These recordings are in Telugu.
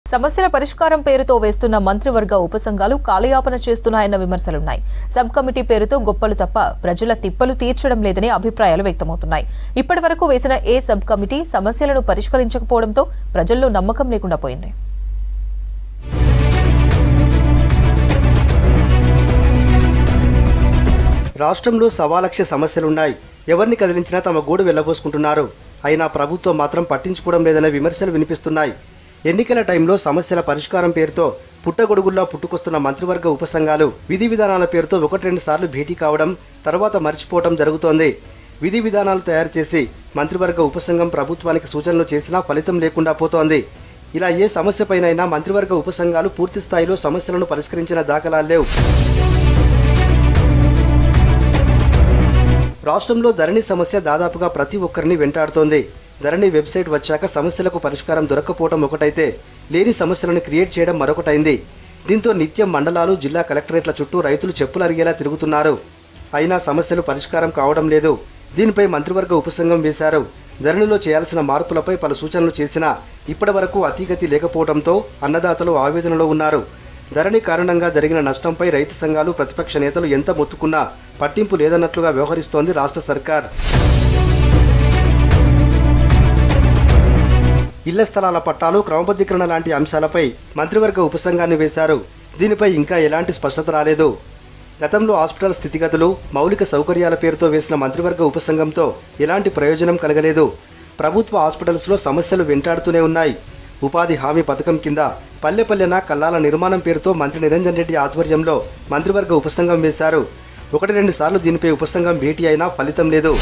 సమస్యల పరిష్కారం పేరుతో వేస్తున్న మంత్రివర్గ ఉపసంఘాలు కాలయాపన చేస్తున్నాయన్న విమర్శలున్నాయి సబ్ కమిటీ పేరుతో గొప్పలు తప్ప ప్రజల తిప్పలు తీర్చడం లేదని అభిప్రాయాలు వ్యక్తమవుతున్నాయి ఇప్పటి వరకు వేసిన ఏ సబ్ కమిటీ సమస్యలను పరిష్కరించకపోవడంతో ప్రజల్లో నమ్మకం లేకుండా పోయింది రాష్ట్రంలో సవాలక్ష సమస్యలున్నాయి ఎవరిని కదిలించినా తమ గూడు వెళ్లబోసుకుంటున్నారు అయినా ప్రభుత్వం మాత్రం పట్టించుకోవడం లేదనే విమర్శలు వినిపిస్తున్నాయి ఎన్నికల టైంలో సమస్యల పరిష్కారం పేరుతో పుట్టగొడుగుల్లా పుట్టుకొస్తున్న మంత్రివర్గ ఉపసంఘాలు విధి విధానాల పేరుతో ఒకటి రెండు సార్లు భేటీ కావడం తర్వాత మర్చిపోవడం జరుగుతోంది విధి విధానాలు తయారు చేసి మంత్రివర్గ ఉపసంఘం ప్రభుత్వానికి సూచనలు చేసినా ఫలితం లేకుండా పోతోంది ఇలా ఏ సమస్యపైనైనా మంత్రివర్గ ఉపసంఘాలు పూర్తి స్థాయిలో సమస్యలను పరిష్కరించిన దాఖలాలు లేవు రాష్ట్రంలో ధరణి సమస్య దాదాపుగా ప్రతి ఒక్కరిని వెంటాడుతోంది ధరణి వెబ్సైట్ వచ్చాక సమస్యలకు పరిష్కారం దొరక్కపోవడం ఒకటైతే లేని సమస్యలను క్రియేట్ చేయడం మరొకటైంది దీంతో నిత్యం మండలాలు జిల్లా కలెక్టరేట్ల చుట్టూ రైతులు చెప్పులు అరిగేలా తిరుగుతున్నారు అయినా సమస్యలు పరిష్కారం కావడం లేదు దీనిపై మంత్రివర్గ ఉపసంఘం వేశారు ధరణిలో చేయాల్సిన మార్పులపై పలు సూచనలు చేసినా ఇప్పటి వరకు అతీగతి లేకపోవడంతో అన్నదాతలు ఆవేదనలో ఉన్నారు ధరణి కారణంగా జరిగిన నష్టంపై రైతు సంఘాలు ప్రతిపక్ష నేతలు ఎంత మొత్తుకున్నా పట్టింపు లేదన్నట్లుగా వ్యవహరిస్తోంది రాష్ట్ర సర్కార్ ఇళ్ల స్థలాల పట్టాలు క్రమబద్ధీకరణ లాంటి అంశాలపై మంత్రివర్గ ఉపసంఘాన్ని వేశారు దీనిపై ఇంకా ఎలాంటి స్పష్టత రాలేదు గతంలో హాస్పిటల్ స్థితిగతులు మౌలిక సౌకర్యాల పేరుతో వేసిన మంత్రివర్గ ఉపసంఘంతో ఎలాంటి ప్రయోజనం కలగలేదు ప్రభుత్వ హాస్పిటల్స్లో సమస్యలు వెంటాడుతూనే ఉన్నాయి ఉపాధి హామీ పథకం కింద పల్లె పల్లెన కల్లాల నిర్మాణం పేరుతో మంత్రి నిరంజన్ రెడ్డి ఆధ్వర్యంలో మంత్రివర్గ ఉపసంఘం వేశారు ఒకటి రెండు సార్లు దీనిపై ఉపసంఘం భేటీ అయినా ఫలితం లేదు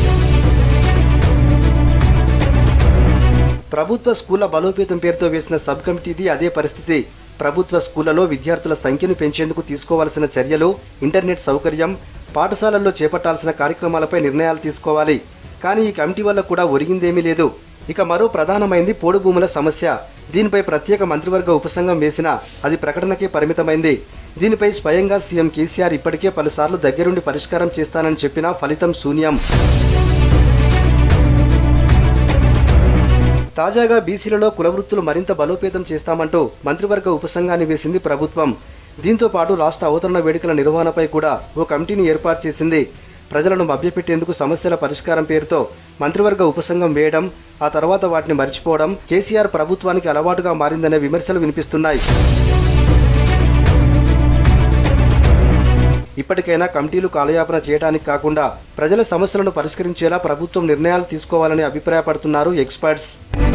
ప్రభుత్వ స్కూళ్ల బలోపేతం పేరుతో వేసిన సబ్ కమిటీది అదే పరిస్థితి ప్రభుత్వ స్కూళ్లలో విద్యార్థుల సంఖ్యను పెంచేందుకు తీసుకోవాల్సిన చర్యలు ఇంటర్నెట్ సౌకర్యం పాఠశాలల్లో చేపట్టాల్సిన కార్యక్రమాలపై నిర్ణయాలు తీసుకోవాలి కానీ ఈ కమిటీ వల్ల కూడా ఒరిగిందేమీ లేదు ఇక మరో ప్రధానమైంది పోడు భూముల సమస్య దీనిపై ప్రత్యేక మంత్రివర్గ ఉపసంఘం వేసినా అది ప్రకటనకే పరిమితమైంది దీనిపై స్వయంగా సీఎం కేసీఆర్ ఇప్పటికే పలుసార్లు దగ్గరుండి పరిష్కారం చేస్తానని చెప్పినా ఫలితం శూన్యం తాజాగా బీసీలలో కులవృత్తులు మరింత బలోపేతం చేస్తామంటూ మంత్రివర్గ ఉపసంఘాన్ని వేసింది ప్రభుత్వం దీంతో పాటు రాష్ట్ర అవతరణ వేడుకల నిర్వహణపై కూడా ఓ కమిటీని ఏర్పాటు చేసింది ప్రజలను మభ్యపెట్టేందుకు సమస్యల పరిష్కారం పేరుతో మంత్రివర్గ ఉపసంఘం వేయడం ఆ తర్వాత వాటిని మర్చిపోవడం కేసీఆర్ ప్రభుత్వానికి అలవాటుగా మారిందనే విమర్శలు వినిపిస్తున్నాయి ఇప్పటికైనా కమిటీలు కాలయాపన చేయడానికి కాకుండా ప్రజల సమస్యలను పరిష్కరించేలా ప్రభుత్వం నిర్ణయాలు తీసుకోవాలని అభిప్రాయపడుతున్నారు ఎక్స్పర్ట్స్